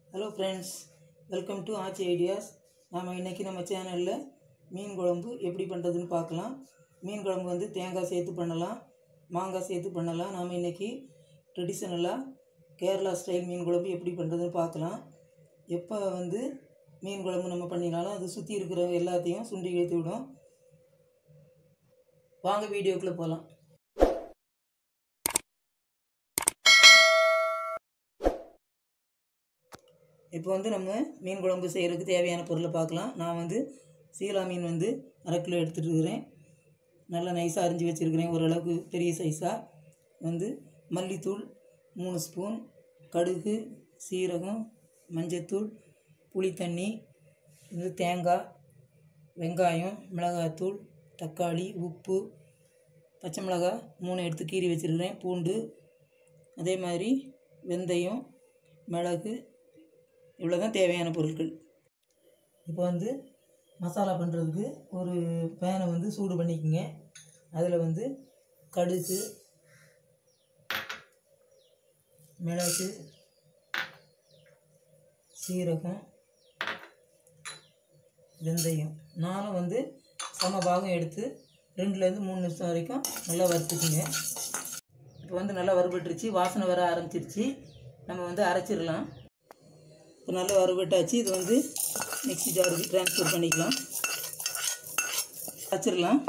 hello friends welcome to Aachi ideas நாம் இன்றைக்கி நம்ம சேனலில் மீன் குழம்பு எப்படி பண்ணுறதுன்னு பார்க்கலாம் மீன் குழம்பு வந்து தேங்காய் சேர்த்து பண்ணலாம் மாங்காய் சேர்த்து பண்ணலாம் நாம் இன்றைக்கி ட்ரெடிஷ்னலாக கேரளா ஸ்டைல் மீன் குழம்பு எப்படி பண்ணுறதுன்னு பார்க்கலாம் எப்போ வந்து மீன் குழம்பு நம்ம பண்ணினாலும் அது சுற்றி இருக்கிற எல்லாத்தையும் சுண்டி இழுத்து விடும் வாங்க வீடியோக்குள்ளே போகலாம் இப்போ வந்து நம்ம மீன் குழம்பு செய்கிறதுக்கு தேவையான பொருளை பார்க்கலாம் நான் வந்து சீலா மீன் வந்து அரை கிலோ எடுத்துகிட்டு இருக்கிறேன் நல்லா நைஸாக அரிஞ்சு வச்சுருக்கிறேன் ஓரளவுக்கு பெரிய சைஸாக வந்து மல்லித்தூள் மூணு ஸ்பூன் கடுகு சீரகம் மஞ்சத்தூள் புளித்தண்ணி இது தேங்காய் வெங்காயம் மிளகாத்தூள் தக்காளி உப்பு பச்சை மிளகாய் மூணு எடுத்து கீறி வச்சுருக்கிறேன் பூண்டு அதே மாதிரி வெந்தயம் மிளகு இவ்வளோ தான் தேவையான பொருட்கள் இப்போ வந்து மசாலா பண்ணுறதுக்கு ஒரு பேனை வந்து சூடு பண்ணிக்கோங்க அதில் வந்து கடுகு மிளகு சீரகம் வெந்தயம் நானும் வந்து சம பாகம் எடுத்து ரெண்டுலேருந்து மூணு நிமிஷம் வரைக்கும் நல்லா வறுத்துக்குங்க இப்போ வந்து நல்லா வறுபட்டுருச்சு வாசனை வர ஆரம்பிச்சிருச்சு நம்ம வந்து அரைச்சிடலாம் இப்போ நல்லா வறுபட்டாச்சு இது வந்து மிக்ஸி ஜாருக்கு ட்ரான்ஸ்ஃபர் பண்ணிக்கலாம் வச்சிடலாம்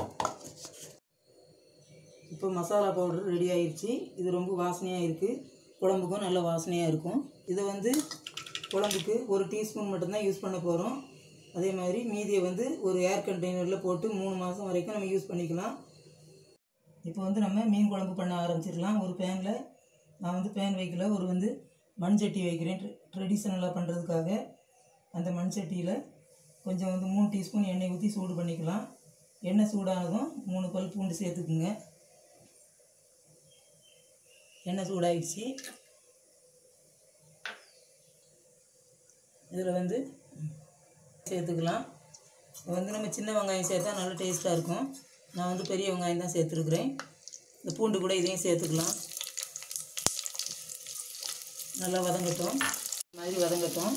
இப்போ மசாலா பவுடர் ரெடி ஆயிடுச்சு இது ரொம்ப வாசனையாக இருக்குது குழம்புக்கும் நல்ல வாசனையாக இருக்கும் இதை வந்து குழம்புக்கு ஒரு டீஸ்பூன் மட்டும்தான் யூஸ் பண்ண போகிறோம் அதே மாதிரி மீதியை வந்து ஒரு ஏர் கண்டெய்னரில் போட்டு மூணு மாதம் வரைக்கும் நம்ம யூஸ் பண்ணிக்கலாம் இப்போ வந்து நம்ம மீன் குழம்பு பண்ண ஆரம்பிச்சிடலாம் ஒரு பேனில் நான் வந்து பேன் வைக்கல ஒரு வந்து மண் சட்டி வைக்கிறேன் ட்ரெடிஷ்னலாக பண்ணுறதுக்காக அந்த மண் சட்டியில் கொஞ்சம் வந்து மூணு டீஸ்பூன் எண்ணெய் ஊற்றி சூடு பண்ணிக்கலாம் எண்ணெய் சூடானதும் மூணு பல் பூண்டு சேர்த்துக்குங்க எண்ணெய் சூடாயிடுச்சு இதில் வந்து சேர்த்துக்கலாம் இது வந்து நம்ம சின்ன வெங்காயம் சேர்த்தா நல்லா டேஸ்ட்டாக இருக்கும் நான் வந்து பெரிய வெங்காயம் தான் சேர்த்துருக்குறேன் இந்த பூண்டு கூட இதையும் சேர்த்துக்கலாம் நல்லா வதங்கட்டும் இந்த மாதிரி வதங்கட்டும்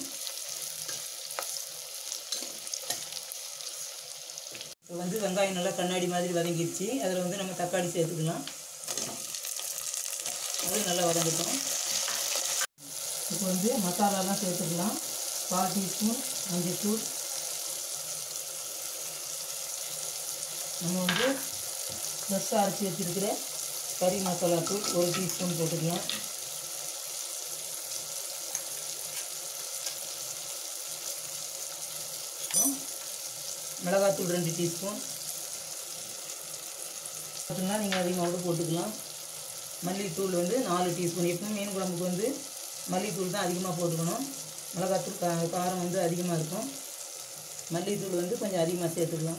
இப்போ வந்து வெங்காயம் நல்லா கண்ணாடி மாதிரி வதங்கிடுச்சு அதில் வந்து நம்ம தக்காளி சேர்த்துக்கலாம் அது நல்லா வதங்கட்டும் இப்போ வந்து மசாலாலாம் சேர்த்துக்கலாம் கால் டீஸ்பூன் மஞ்சத்தூள் நம்ம வந்து ஃப்ரெஷ்ஷாக அரைச்சி வச்சுருக்கிற கறி மசாலா தூள் ஒரு டீஸ்பூன் போட்டுக்கலாம் மிளகாத்தூள் ரெண்டு டீஸ்பூன் பார்த்தீங்கன்னா நீங்கள் அதிகமாக கூட போட்டுக்கலாம் மல்லித்தூள் வந்து நாலு டீஸ்பூன் எப்பவும் மீன் குழம்புக்கு வந்து மல்லித்தூள் தான் அதிகமாக போட்டுக்கணும் மிளகாத்தூள் கா காரம் வந்து அதிகமாக இருக்கும் மல்லித்தூள் வந்து கொஞ்சம் அதிகமாக சேர்த்துக்கலாம்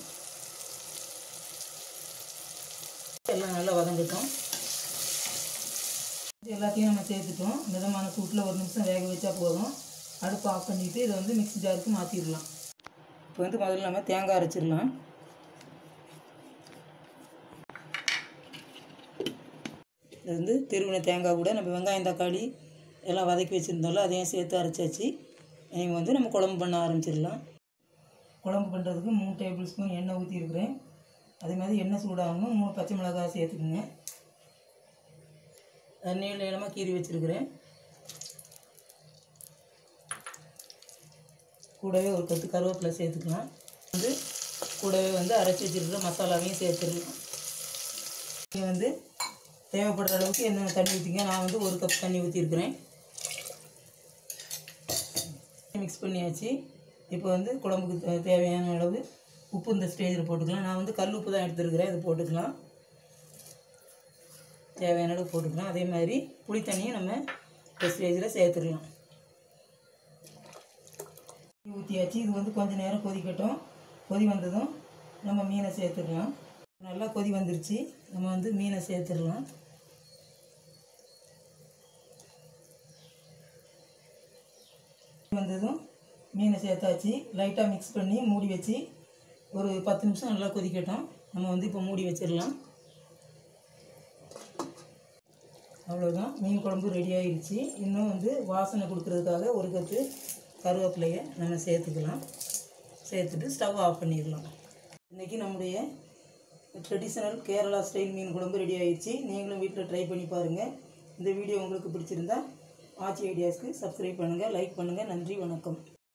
எல்லாம் நல்லா வதங்கட்டும் எல்லாத்தையும் நம்ம சேர்த்துட்டோம் மிதமான சூட்டில் ஒரு நிமிஷம் வேக வச்சா போதும் அடுப்பு ஆஃப் பண்ணிவிட்டு இதை வந்து மிக்ஸி ஜாருக்கு மாற்றிடலாம் இப்போ வந்து முதல்ல நம்ம தேங்காய் அரைச்சிடலாம் இது வந்து திருவின தேங்காய் கூட நம்ம வெங்காயம் தக்காளி எல்லாம் வதக்கி வச்சுருந்தோம்ல அதையும் சேர்த்து அரைச்சாச்சு நீங்கள் வந்து நம்ம குழம்பு பண்ண ஆரம்பிச்சிடலாம் குழம்பு பண்ணுறதுக்கு மூணு டேபிள் ஸ்பூன் எண்ணெய் ஊற்றிருக்கிறேன் அதே மாதிரி எண்ணெய் சூடாகணும் மூணு பச்சை மிளகாய் சேர்த்துக்குங்க நீள நீளமாக கீறி வச்சுருக்கிறேன் கூடவே ஒரு கொத்து கருவேப்பிலை சேர்த்துக்கலாம் வந்து கூடவே வந்து அரைச்சி வச்சுருக்கிற மசாலாவையும் சேர்த்துடலாம் நீங்கள் வந்து தேவைப்படுற அளவுக்கு என்ன தண்ணி ஊற்றிங்க நான் வந்து ஒரு கப் தண்ணி ஊற்றிருக்கிறேன் மிக்ஸ் பண்ணியாச்சு இப்போ வந்து குழம்புக்கு தே- தேவையான அளவு உப்பு இந்த ஸ்டேஜில் போட்டுக்கலாம் நான் வந்து கல் உப்பு தான் எடுத்துருக்கிறேன் அது போட்டுக்கலாம் தேவையான அளவு போட்டுக்கலாம் அதே மாதிரி புளி தண்ணியும் நம்ம இந்த ஸ்டேஜில் சேர்த்துடலாம் ஊற்றியாச்சு இது வந்து கொஞ்சம் நேரம் கொதிக்கட்டும் கொதி வந்ததும் நம்ம மீனை சேர்த்துடலாம் நல்லா கொதி வந்துருச்சு நம்ம வந்து மீனை சேர்த்துடலாம் வந்ததும் மீனை சேர்த்தாச்சு லைட்டாக மிக்ஸ் பண்ணி மூடி வச்சு ஒரு பத்து நிமிஷம் நல்லா கொதிக்கட்டும் நம்ம வந்து இப்போ மூடி வச்சிடலாம் அவ்வளோதான் மீன் குழம்பு ரெடி ஆயிடுச்சு இன்னும் வந்து வாசனை கொடுக்கறதுக்காக ஒரு கப்பு கருவேப்பிலையை நம்ம சேர்த்துக்கலாம் சேர்த்துட்டு ஸ்டவ் ஆஃப் பண்ணிடலாம் இன்றைக்கி நம்முடைய ட்ரெடிஷ்னல் கேரளா ஸ்டைல் மீன் குழம்பு ரெடி ஆயிடுச்சு நீங்களும் வீட்டில் ட்ரை பண்ணி பாருங்கள் இந்த வீடியோ உங்களுக்கு பிடிச்சிருந்தா ஆச்சி ஐடியாஸ்க்கு சப்ஸ்கிரைப் பண்ணுங்கள் லைக் பண்ணுங்கள் நன்றி வணக்கம்